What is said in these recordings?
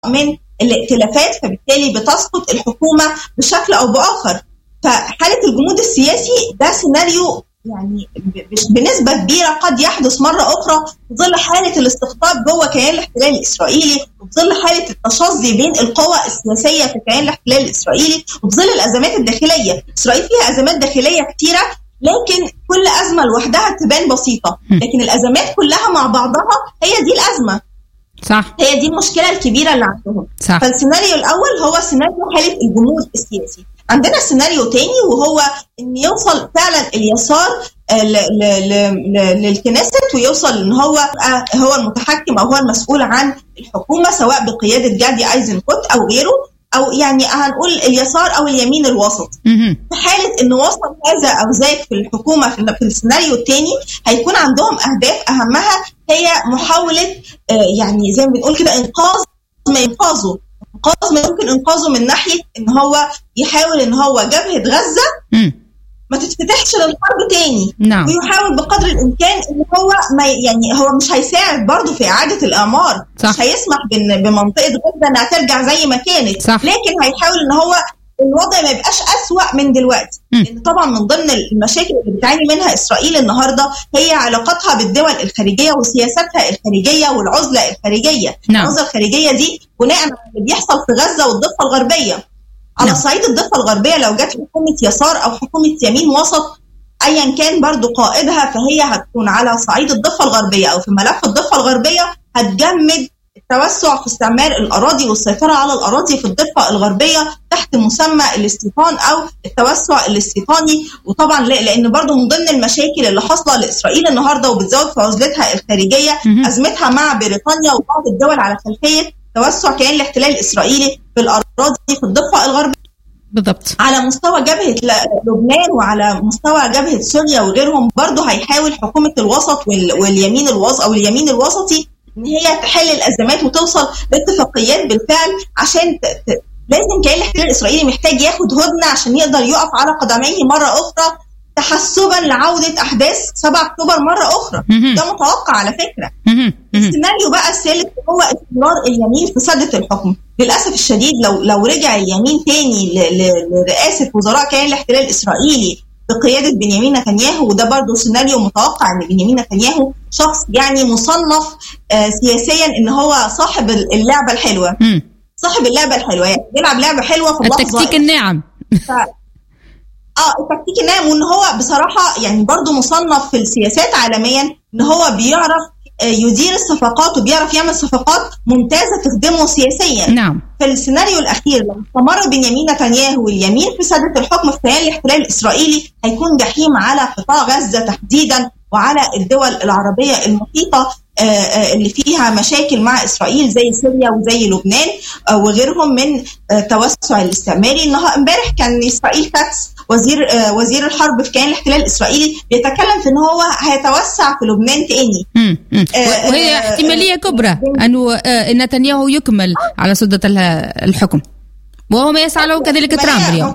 من الائتلافات فبالتالي بتسقط الحكومه بشكل او باخر فحاله الجمود السياسي ده سيناريو يعني بنسبة كبيرة قد يحدث مرة أخرى في ظل حالة الاستقطاب جوه كيان الاحتلال الإسرائيلي وفي ظل حالة التشظي بين القوى السياسية في كيان الاحتلال الإسرائيلي وفي ظل الأزمات الداخلية إسرائيل فيها أزمات داخلية كثيرة لكن كل أزمة لوحدها تبان بسيطة لكن الأزمات كلها مع بعضها هي دي الأزمة صح هي دي المشكلة الكبيرة اللي عندهم صح فالسيناريو الأول هو سيناريو حالة الجمود السياسي عندنا سيناريو تاني وهو ان يوصل فعلا اليسار للكنيست ويوصل ان هو هو المتحكم او هو المسؤول عن الحكومه سواء بقياده جادي ايزنكوت او غيره او يعني هنقول اليسار او اليمين الوسط في حاله ان وصل هذا او ذاك في الحكومه في السيناريو الثاني هيكون عندهم اهداف اهمها هي محاوله يعني زي ما بنقول كده انقاذ ما ينقذه انقاذ ما يمكن انقاذه من ناحيه ان هو يحاول ان هو جبهه غزه مم. ما تتفتحش للحرب تاني نعم ويحاول بقدر الامكان ان هو ما يعني هو مش هيساعد برضه في اعاده الاعمار صح. مش هيسمح بن- بمنطقه غزه انها ترجع زي ما كانت صح. لكن هيحاول ان هو الوضع ما يبقاش اسوأ من دلوقتي مم. لان طبعا من ضمن المشاكل اللي بتعاني منها اسرائيل النهارده هي علاقتها بالدول الخارجيه وسياساتها الخارجيه والعزله الخارجيه نعم. العزله الخارجيه دي بناء على اللي بيحصل في غزه والضفه الغربيه على نعم. صعيد الضفه الغربيه لو جت حكومه يسار او حكومه يمين وسط ايا كان برضو قائدها فهي هتكون على صعيد الضفه الغربيه او في ملف الضفه الغربيه هتجمد التوسع في استعمار الاراضي والسيطره على الاراضي في الضفه الغربيه تحت مسمى الاستيطان او التوسع الاستيطاني وطبعا لا- لان برضو من ضمن المشاكل اللي حاصله لاسرائيل النهارده وبتزود في عزلتها الخارجيه مهم. ازمتها مع بريطانيا وبعض الدول على خلفيه توسع كيان الاحتلال الاسرائيلي في الاراضي في الضفه الغربيه بالضبط على مستوى جبهه ل- لبنان وعلى مستوى جبهه سوريا وغيرهم برضه هيحاول حكومه الوسط وال- واليمين الوسط او اليمين الوسطي ان هي تحل الازمات وتوصل لاتفاقيات بالفعل عشان ت... ت... لازم كيان الاحتلال الاسرائيلي محتاج ياخد هدنه عشان يقدر يقف على قدميه مره اخرى تحسبا لعوده احداث 7 اكتوبر مره اخرى مهم. ده متوقع على فكره مهم. مهم. السيناريو بقى الثالث هو استمرار اليمين في سدة الحكم للاسف الشديد لو لو رجع اليمين تاني ل- ل- لرئاسه وزراء كيان الاحتلال الاسرائيلي بقياده بنيامين نتنياهو وده برضه سيناريو متوقع ان بنيامين نتنياهو شخص يعني مصنف آه سياسيا ان هو صاحب اللعبه الحلوه مم. صاحب اللعبه الحلوه يعني بيلعب لعبه حلوه في اللحظه التكتيك الناعم ف... اه التكتيك الناعم وان هو بصراحه يعني برضو مصنف في السياسات عالميا ان هو بيعرف آه، يدير الصفقات وبيعرف يعمل صفقات ممتازه تخدمه سياسيا نعم في السيناريو الاخير لو استمر بنيامين نتنياهو واليمين في سده الحكم في كيان الاحتلال الاسرائيلي هيكون جحيم على قطاع غزه تحديدا وعلى الدول العربيه المحيطه آه، آه، اللي فيها مشاكل مع اسرائيل زي سوريا وزي لبنان آه، وغيرهم من آه، التوسع الاستعماري النها- امبارح كان اسرائيل كاتس وزير آه، وزير الحرب في كيان الاحتلال الاسرائيلي بيتكلم في ان هو هيتوسع في لبنان تاني مم. مم. آه، وهي آه، احتمالية آه، كبرى أنه آه، نتنياهو يكمل على سدة ال- الحكم وهو ما يسعى له كذلك ما هي ترامب اليوم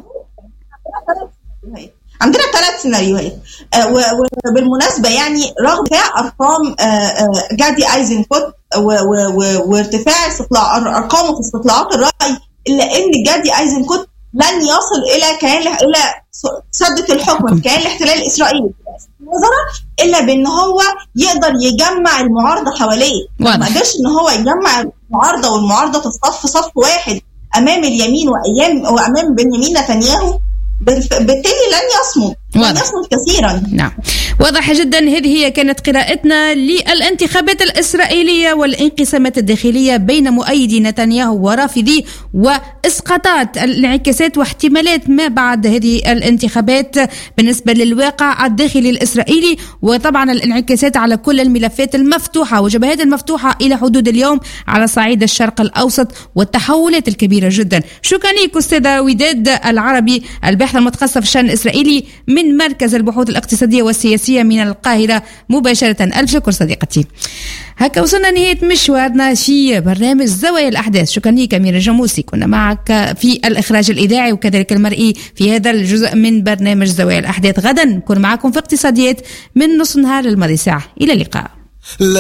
عندنا ثلاث سيناريوهات آه، و- وبالمناسبه يعني رغم ارتفاع ارقام آه، آه، جادي ايزنكوت و- و- و- وارتفاع استطلاع أر- ارقامه في استطلاعات الراي الا ان جادي ايزنكوت لن يصل الى كيان الى س- سده الحكم في كيان الاحتلال الاسرائيلي الوزراء الا بان هو يقدر يجمع المعارضه حواليه واضح. ما قدرش ان هو يجمع المعارضه والمعارضه تصطف صف واحد امام اليمين وايام وامام بنيامين نتنياهو بالف- بالتالي لن يصمد لن واضح. يصمد كثيرا نعم واضح جدا هذه هي كانت قراءتنا للانتخابات الإسرائيلية والانقسامات الداخلية بين مؤيدي نتنياهو ورافضيه وإسقاطات الانعكاسات واحتمالات ما بعد هذه الانتخابات بالنسبة للواقع الداخلي الإسرائيلي وطبعا الانعكاسات على كل الملفات المفتوحة وجبهات المفتوحة إلى حدود اليوم على صعيد الشرق الأوسط والتحولات الكبيرة جدا شكرا لك أستاذة وداد العربي الباحث المتخصص في الشأن الإسرائيلي من مركز البحوث الاقتصادية والسياسية من القاهرة مباشرة ألف شكر صديقتي هكا وصلنا نهاية مشوارنا في برنامج زوايا الأحداث شكرا لك أمير الجموسي كنا معك في الإخراج الإذاعي وكذلك المرئي في هذا الجزء من برنامج زوايا الأحداث غدا نكون معكم في اقتصاديات من نص نهار الماضي ساعة إلى اللقاء